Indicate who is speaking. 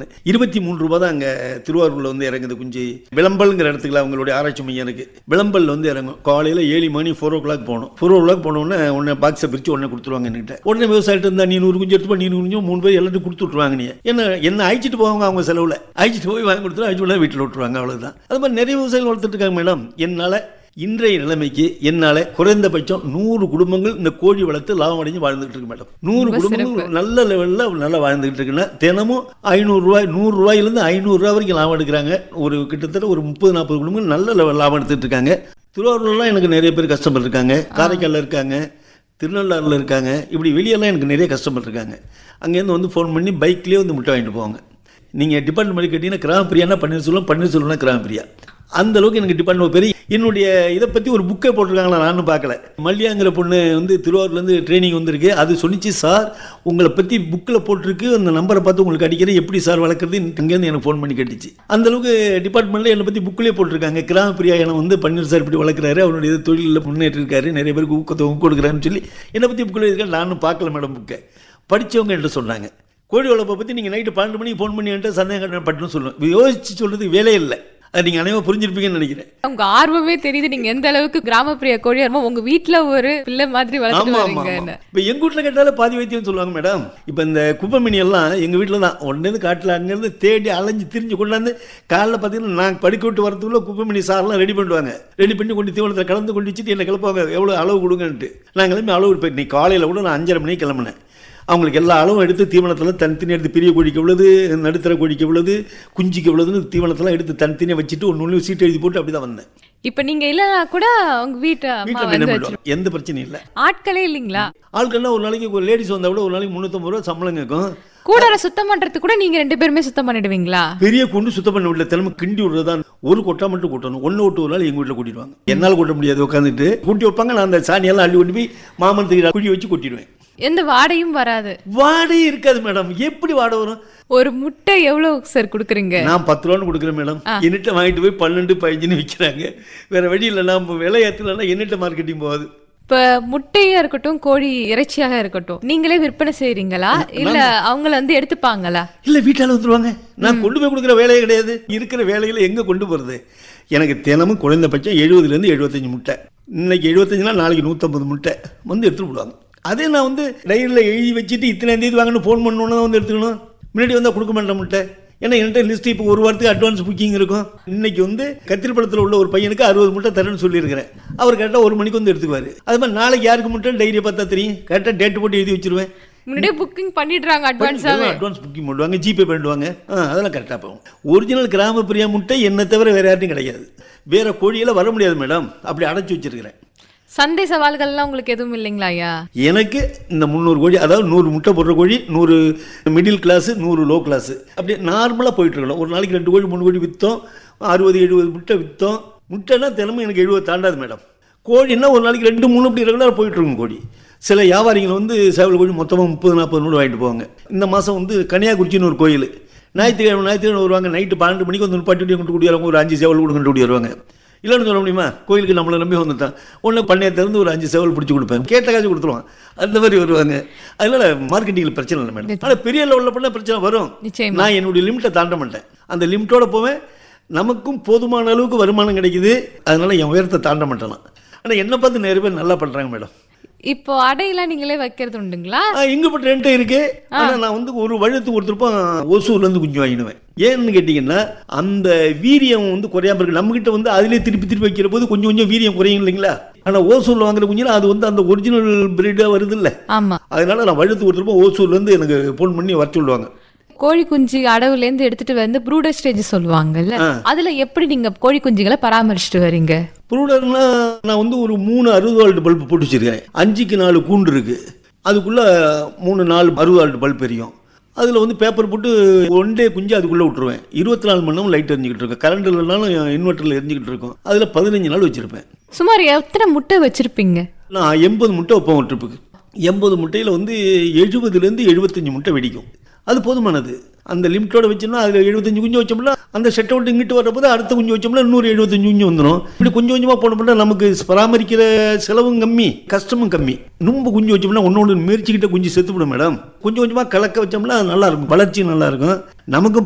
Speaker 1: ஒன்று இருபத்தி மூணு ரூபா தான் அங்கே திருவாரூரில் வந்து இறங்குது குஞ்சு விளம்பல்ங்கிற இடத்துக்குள்ள அவங்களுடைய ஆராய்ச்சி மையம் இருக்கு விளம்பல் வந்து இறங்கும் காலையில் ஏழு மணி ஃபோர் ஓ கிளாக் போகணும் ஃபோர் ஓ கிளாக் போனோடனே உடனே பாக்ஸை பிரித்து உடனே கொடுத்துருவாங்க என்கிட்ட உடனே விவசாயிட்டு இருந்தா நீ நூறு குஞ்சு எடுத்துப்பா நீ நூறு குஞ்சு மூணு பேர் எல்லாத்தையும் கொடுத்து விட்ருவாங்க நீ என்ன என்ன அழைச்சிட்டு போவாங்க அவங்க செலவில் அழைச்சிட்டு போய் வாங்கி கொடுத்துட்டு அழைச்சி வீட்டில் விட்டுருவாங்க அவ்வளவுதான் அது மாதிரி நிறைய விவசாயிகள் வளர்த்துட்டு இருக்காங்க மேடம் என்னால் இன்றைய நிலைமைக்கு என்னால் குறைந்தபட்சம் நூறு குடும்பங்கள் இந்த கோழி வளர்த்து லாபம் அடைஞ்சு வாழ்ந்துகிட்டு இருக்கு மேடம் நூறு
Speaker 2: ரொம்ப
Speaker 1: குடும்பங்கள் நல்ல லெவலில் நல்லா வாழ்ந்துகிட்டு இருக்குன்னா தினமும் ஐநூறு ரூபாய் நூறு ரூபாயிலேருந்து ஐநூறு ரூபாய் வரைக்கும் லாபம் எடுக்கிறாங்க ஒரு கிட்டத்தட்ட ஒரு முப்பது நாற்பது குடும்பங்கள் நல்ல லெவல் லாபம் எடுத்துட்டு இருக்காங்க திருவாரூர்லாம் எனக்கு நிறைய பேர் கஸ்டமர் இருக்காங்க காரைக்காலில் இருக்காங்க திருநள்ளாறில் இருக்காங்க இப்படி வெளியெல்லாம் எனக்கு நிறைய கஸ்டமர் இருக்காங்க அங்கேருந்து வந்து ஃபோன் பண்ணி பைக்லேயே வந்து முட்டை வாங்கிட்டு போவாங்க நீங்கள் டிபார்ட்மெண்ட் கேட்டிங்கன்னா கிராம பிரியானா பன்னீர்செல்வம் பன்னீர்செல்வம்னா கிராம பிரியா அந்த அளவுக்கு எனக்கு டிபார்ட்மெண்ட் பெரிய என்னுடைய இதை பற்றி ஒரு புக்கே போட்டிருக்காங்களா நானும் பார்க்கல மல்லியாங்கிற பொண்ணு வந்து திருவாரூர்லேருந்து ட்ரைனிங் வந்திருக்கு அது சொன்னிச்சு சார் உங்களை பற்றி புக்கில் போட்டிருக்கு அந்த நம்பரை பார்த்து உங்களுக்கு அடிக்கிறேன் எப்படி சார் வளர்க்குறது இங்கேருந்து எனக்கு ஃபோன் பண்ணி கேட்டுச்சு அந்த அளவுக்கு டிபார்ட்மெண்ட்டில் என்னை பற்றி புக்கிலே போட்டிருக்காங்க கிராம பிரியா என வந்து பன்னீர் சார் இப்படி வளர்க்குறாரு அவருடைய தொழிலில் முன்னேற்றிருக்காரு நிறைய பேருக்கு ஊக்கத்தை ஊக்கம் கொடுக்குறாருன்னு சொல்லி என்னை பற்றி புக்கில் இருக்கேன் நானும் பார்க்கல மேடம் புக்கை படித்தவங்க என்கிட்ட சொன்னாங்க கோழி வளர்ப்பை பற்றி நீங்கள் நைட்டு பன்னெண்டு மணிக்கு ஃபோன் பண்ணி என்கிட்ட சந்தேகம் பட்டுன்னு சொல்லுவேன் யோசிச்சு சொல்கிறதுக்கு வேலையே இல்லை அது நீங்கள் அனைவரும் புரிஞ்சிருப்பீங்கன்னு நினைக்கிறேன்
Speaker 2: உங்க ஆர்வமே தெரியுது நீங்க எந்த அளவுக்கு கிராமப்பிரிய கோழியா இருமோ உங்க வீட்ல ஒரு பிள்ளை மாதிரி
Speaker 1: ஆமா
Speaker 2: வளர்த்துட்டு
Speaker 1: ஆமா ஆமா
Speaker 2: வரீங்கன்னு
Speaker 1: இப்போ எங்க வீட்டில் கேட்டாலே பாதி வைத்தியம் சொல்லுவாங்க மேடம் இப்போ இந்த குப்பைமணி எல்லாம் எங்க வீட்டில் தான் உடனே காட்டில் அங்கேருந்து தேடி அலைஞ்சு திரிஞ்சு கொண்டாந்து காலைல பார்த்தீங்கன்னா நான் படுக்க விட்டு வரதுக்குள்ள குப்பைமணி சாரெல்லாம் ரெடி பண்ணுவாங்க ரெடி பண்ணி கொண்டு தீவனத்தில் கலந்து கொண்டு வச்சுட்டு என்னை கிளப்புவாங்க எவ்வளோ அளவு கொடுங்கன்ட்டு நான் கிளம்பி அளவு போய் நீ காலையில் கூட நான் அஞ்சரை மணிக்கு கிளம்புனேன் அவங்களுக்கு எல்லா அளவும் எடுத்து தீவனத்தில் தனித்தனி எடுத்து பெரிய கோழிக்கு எவ்வளவு நடுத்தர கோழிக்கு எவ்வளவு குஞ்சுக்கு எவ்வளவுன்னு தீவனத்தெல்லாம் எடுத்து தனித்தனியாக வச்சுட்டு ஒன்று ஒன்று சீட்டு எழுதி போட்டு அப்படி தான் வந்தேன்
Speaker 2: இப்ப நீங்க இல்லனா கூட உங்க வீட்டு அம்மா
Speaker 1: வீட்டில்
Speaker 2: வந்து
Speaker 1: என்ன
Speaker 2: வச்சிரு
Speaker 1: பண்ணுவாங்க எந்த பிரச்சனையும் இல்லை
Speaker 2: ஆட்களே இல்லைங்களா
Speaker 1: ஆட்கள்லாம் ஒரு நாளைக்கு ஒரு லேடிஸ் வந்தா கூட ஒரு நாளைக்கு முந்நூற்றம்பது ரூபா சம்பளம் கேட்கும்
Speaker 2: கூடற சுத்தம் பண்றதுக்கு கூட நீங்க ரெண்டு பேருமே சுத்தம் பண்ணிடுவீங்களா
Speaker 1: பெரிய கொண்டு சுத்தம் பண்ண விடல தினமும் கிண்டி விடுறதான் ஒரு கொட்டா மட்டும் கொட்டணும் ஒன்று விட்டு ஒரு நாள் எங்கள் வீட்டில் கூட்டிடுவாங்க என்னால் கொட்ட முடியாது உட்காந்துட்டு கூட்டி வைப்பாங்க நான் அந்த சாணியெல்லாம் அள்ளி கொண்டு போய் மாமனத்துக்கு குழி வச்சு கொட்டிடுவேன்
Speaker 2: எந்த வாடையும் வராது
Speaker 1: வாடே இருக்காது மேடம் எப்படி வாடை வரும்
Speaker 2: ஒரு முட்டை எவ்வளவு சார் குடுக்குறீங்க
Speaker 1: நான் பத்து ரூபான்னு கொடுக்குறேன் மேடம் என்னிட்ட வாங்கிட்டு போய் பன்னெண்டு பதினஞ்சுன்னு விற்கிறாங்க வேற வழி இல்லை நான் விலை ஏற்றலன்னா என்னிட்ட மார்க்கெட்டிங் போகாது
Speaker 2: இப்ப முட்டையா இருக்கட்டும் கோழி இறைச்சியாக இருக்கட்டும் நீங்களே விற்பனை செய்றீங்களா இல்ல அவங்கள வந்து எடுத்துப்பாங்களா
Speaker 1: இல்லை வீட்டால் வந்துருவாங்க நான் கொண்டு போய் கொடுக்குற வேலையே கிடையாது இருக்கிற வேலைகளை எங்கே கொண்டு போகிறது எனக்கு தினமும் குறைந்தபட்சம் எழுபதுலேருந்து எழுபத்தஞ்சு முட்டை இன்னைக்கு எழுபத்தஞ்சுனா நாளைக்கு நூற்றம்பது முட்டை வந்து எடுத்துட்டு போடுவாங்க அதே நான் வந்து டைரியில் எழுதி வச்சுட்டு இத்தனை தேதி வாங்கன்னு ஃபோன் பண்ணணுன்னு தான் வந்து எடுத்துக்கணும் முன்னாடி வந்தால் கொடுக்க மாட்டேன் முட்டை ஏன்னா என்கிட்ட லிஸ்ட் இப்போ ஒரு வாரத்துக்கு அட்வான்ஸ் புக்கிங் இருக்கும் இன்னைக்கு வந்து கத்திரிப்படத்தில் உள்ள ஒரு பையனுக்கு அறுபது முட்டை தரேன்னு சொல்லியிருக்கிறேன் அவர் கரெக்டாக ஒரு மணிக்கு வந்து எடுத்துக்குவார் அது மாதிரி நாளைக்கு யாருக்கு முட்டை டைரியை பார்த்தா தெரியும் கரெக்டாக டேட்டு போட்டு எழுதி வச்சிருவேன்
Speaker 2: முன்னாடியே புக்கிங் பண்ணிடுறாங்க அட்வான்ஸா
Speaker 1: அட்வான்ஸ் புக்கிங் பண்ணுவாங்க ஜிபே பண்ணிடுவாங்க ஆ அதெல்லாம் கரெக்டாக போகும் ஒரிஜினல் கிராம பிரியா முட்டை என்னை தவிர வேறு யார்ட்டும் கிடையாது வேற கோழியெல்லாம் வர முடியாது மேடம் அப்படி அடைச்சி வச்சிருக்கிறேன்
Speaker 2: சந்தை சவால்கள்லாம் உங்களுக்கு எதுவும் இல்லைங்களா ஐயா
Speaker 1: எனக்கு இந்த முந்நூறு கோழி அதாவது நூறு முட்டை போடுற கோழி நூறு மிடில் கிளாஸு நூறு லோ கிளாஸு அப்படி நார்மலாக போயிட்டு இருக்கணும் ஒரு நாளைக்கு ரெண்டு கோழி மூணு கோழி விற்றோம் அறுபது எழுபது முட்டை விற்றோம் முட்டைனா தினமும் எனக்கு எழுபது தாண்டாது மேடம் கோழின்னா ஒரு நாளைக்கு ரெண்டு மூணு அப்படி ரெகுலராக போயிட்டு இருக்கும் கோழி சில வியாபாரிகள் வந்து சேவல் கோழி மொத்தமாக முப்பது நாற்பது நூறு வாங்கிட்டு போவாங்க இந்த மாதம் வந்து கன்னியாகுறிச்சின்னு ஒரு கோயில் ஞாயிற்றுக்கிழமை ஞாயிற்றுக்கிழமை வருவாங்க நைட்டு பன்னெண்டு மணிக்கு வந்து நிப்பாட்டி கொண்டு கூடியாரவங்க ஒரு அஞ்சு சேவல் கூட கொண்டு வருவாங்க இல்லைன்னு சொல்ல முடியுமா கோயிலுக்கு நம்மளை நம்பி வந்துட்டான் ஒன்று பண்ணையத்திலேருந்து ஒரு அஞ்சு சேவல் பிடிச்சி கொடுப்பேன் கேட்ட காசு கொடுத்துருவான் அந்த மாதிரி வருவாங்க அதனால மார்க்கெட்டிங்கில் பிரச்சனை இல்லை மேடம் ஆனால் பெரிய லெவலில் பண்ணால் பிரச்சனை வரும்
Speaker 2: நிச்சயமா.
Speaker 1: நான் என்னுடைய லிமிட்டை தாண்ட மாட்டேன் அந்த லிமிட்டோட போவேன் நமக்கும் போதுமான அளவுக்கு வருமானம் கிடைக்குது அதனால என் உயரத்தை தாண்ட மாட்டேன் நான். ஆனால் என்னை பார்த்து நிறைய பேர் நல்லா பண்ணுறாங்க மேடம்
Speaker 2: இப்போ அடையெல்லாம் நீங்களே வைக்கிறது உண்டுங்களா
Speaker 1: இங்கப்பட்ட ரெண்டே இருக்கு ஆனா நான் வந்து ஒரு வழுத்து ஒருத்தருப்போம் ஒசூர்ல இருந்து குஞ்சு வாங்கிடுவேன் ஏன்னு கேட்டீங்கன்னா அந்த வீரியம் வந்து குறையாம இருக்கு நம்ம கிட்ட வந்து அதுலயே திருப்பி திருப்பி வைக்கிற போது கொஞ்சம் கொஞ்சம் வீரியம் குறையும் இல்லைங்களா ஆனா ஓசூர்ல வாங்குற குஞ்சுனா அது வந்து அந்த ஒரிஜினல் பிரீடா வருது இல்ல
Speaker 2: ஆமா
Speaker 1: அதனால நான் வழுத்து ஒருத்தருப்போம் ஓசூர்ல இருந்து எனக்கு ஃபோன் பண்ணி வர சொல்லுவாங்க
Speaker 2: கோழி குஞ்சு அடவுல இருந்து எடுத்துட்டு வந்து ப்ரூடர் ஸ்டேஜ் சொல்லுவாங்கல்ல அதுல எப்படி நீங்க கோழி குஞ்சுகளை பராமரிச்சுட்டு வரீங்க
Speaker 1: ப்ரூடர்னா நான் வந்து ஒரு மூணு அறுபது வால்ட் பல்ப் போட்டு வச்சிருக்கேன் அஞ்சுக்கு நாலு கூண்டு இருக்கு அதுக்குள்ள மூணு நாலு அறுபது வால்ட் பல்ப் எரியும் அதில் வந்து பேப்பர் போட்டு ஒன் டே குஞ்சு அதுக்குள்ளே விட்டுருவேன் இருபத்தி நாலு மணி நேரம் லைட் எரிஞ்சிக்கிட்டு இருக்கும் கரண்ட் இல்லைனாலும் இன்வெர்ட்டரில் எரிஞ்சிக்கிட்டு இருக்கும் அதில் பதினஞ்சு நாள் வச்சுருப்பேன்
Speaker 2: சுமார் எத்தனை முட்டை வச்சிருப்பீங்க
Speaker 1: நான் எண்பது முட்டை வைப்பேன் ஒரு ட்ரிப்புக்கு எண்பது முட்டையில் வந்து எழுபதுலேருந்து எழுபத்தஞ்சு முட்டை வெடிக்கும் அது போதுமானது அந்த லிமிட்டோட வச்சோம்னா அதில் எழுபத்தஞ்சு குஞ்சு வச்சோம்னா அந்த செட்டை விட்டு இங்கிட்டு வரப்போது அடுத்த குஞ்சு வச்சோம்னா இன்னொரு எழுபத்தஞ்சு குஞ்சு வந்துடும் இப்படி கொஞ்சம் கொஞ்சமாக போன பண்ணால் நமக்கு பராமரிக்கிற செலவும் கம்மி கஷ்டமும் கம்மி நும்பு குஞ்சு வச்சோம்னா ஒன்று ஒன்று முயற்சிக்கிட்ட குஞ்சு செத்துவிடும் மேடம் கொஞ்சம் கொஞ்சமாக கலக்க வச்சோம்னா அது நல்லா இருக்கும் வளர்ச்சி நல்லா இருக்கும் நமக்கும்